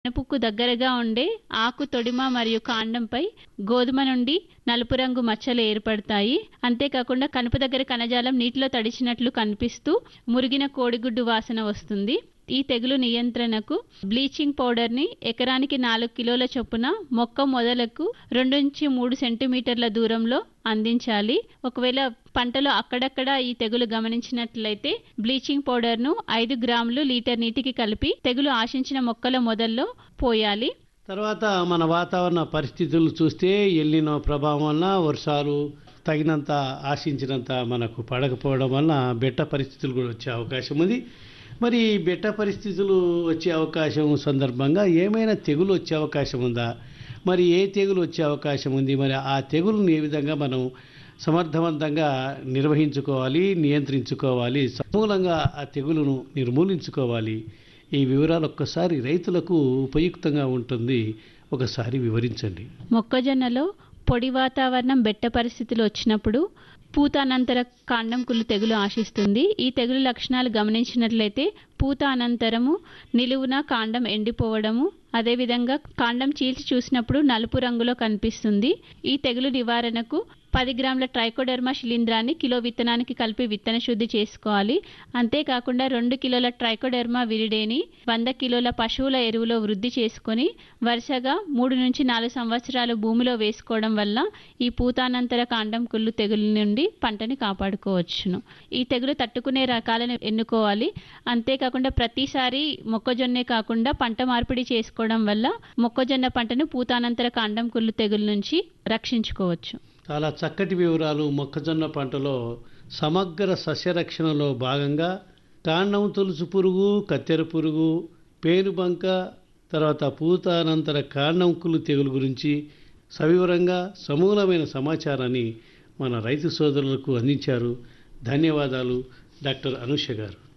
వెనుపుకు దగ్గరగా ఉండే ఆకు తొడిమ మరియు కాండంపై గోధుమ నుండి నలుపు రంగు మచ్చలు ఏర్పడతాయి అంతేకాకుండా కనుపు దగ్గర కణజాలం నీటిలో తడిచినట్లు కనిపిస్తూ మురిగిన కోడిగుడ్డు వాసన వస్తుంది ఈ తెగులు నియంత్రణకు బ్లీచింగ్ పౌడర్ని ఎకరానికి నాలుగు కిలోల చొప్పున మొక్క మొదలకు రెండు నుంచి మూడు సెంటీమీటర్ల దూరంలో అందించాలి ఒకవేళ పంటలో అక్కడక్కడ ఈ తెగులు గమనించినట్లయితే బ్లీచింగ్ పౌడర్ను ఐదు గ్రాములు లీటర్ నీటికి కలిపి తెగులు ఆశించిన మొక్కల మొదల్లో పోయాలి తర్వాత మన వాతావరణ పరిస్థితులు చూస్తే ఎల్లినో ప్రభావం వలన వర్షాలు తగినంత ఆశించినంత మనకు పడకపోవడం వలన బెట్ట పరిస్థితులు కూడా వచ్చే అవకాశం ఉంది మరి ఈ బెట్ట పరిస్థితులు వచ్చే అవకాశం సందర్భంగా ఏమైనా తెగులు వచ్చే అవకాశం ఉందా మరి ఏ తెగులు వచ్చే అవకాశం ఉంది మరి ఆ తెగులుని ఏ విధంగా మనం సమర్థవంతంగా నిర్వహించుకోవాలి నియంత్రించుకోవాలి సమూలంగా ఆ తెగులును నిర్మూలించుకోవాలి ఈ వివరాలు ఒక్కసారి రైతులకు ఉపయుక్తంగా ఉంటుంది ఒకసారి వివరించండి మొక్కజొన్నలో పొడి వాతావరణం బెట్ట పరిస్థితులు వచ్చినప్పుడు పూత అనంతర కాండం కుళ్ళు తెగులు ఆశిస్తుంది ఈ తెగులు లక్షణాలు గమనించినట్లయితే పూత అనంతరము నిలువున కాండం ఎండిపోవడము అదేవిధంగా కాండం చీల్చి చూసినప్పుడు నలుపు రంగులో కనిపిస్తుంది ఈ తెగులు నివారణకు పది గ్రాముల ట్రైకోడెర్మా శిలీంధ్రాన్ని కిలో విత్తనానికి కలిపి విత్తన శుద్ధి చేసుకోవాలి అంతేకాకుండా రెండు కిలోల ట్రైకోడెర్మా విరిడేని వంద కిలోల పశువుల ఎరువులో వృద్ధి చేసుకొని వరుసగా మూడు నుంచి నాలుగు సంవత్సరాలు భూమిలో వేసుకోవడం వల్ల ఈ పూతానంతర కాండం కుళ్ళు తెగులు నుండి పంటని కాపాడుకోవచ్చును ఈ తెగులు తట్టుకునే రకాలను ఎన్నుకోవాలి అంతేకాకుండా ప్రతిసారి మొక్కజొన్నే కాకుండా పంట మార్పిడి చేసుకోవడం వల్ల మొక్కజొన్న పంటను పూతానంతర కాండం కుళ్ళు తెగులు నుంచి రక్షించుకోవచ్చు చాలా చక్కటి వివరాలు మొక్కజొన్న పంటలో సమగ్ర సస్యరక్షణలో భాగంగా కాండం తులుసు పురుగు కత్తెర పురుగు పేనుబంక తర్వాత పూత అనంతర కాండం కుళ్ళు తెగులు గురించి సవివరంగా సమూలమైన సమాచారాన్ని మన రైతు సోదరులకు అందించారు ధన్యవాదాలు డాక్టర్ అనూష గారు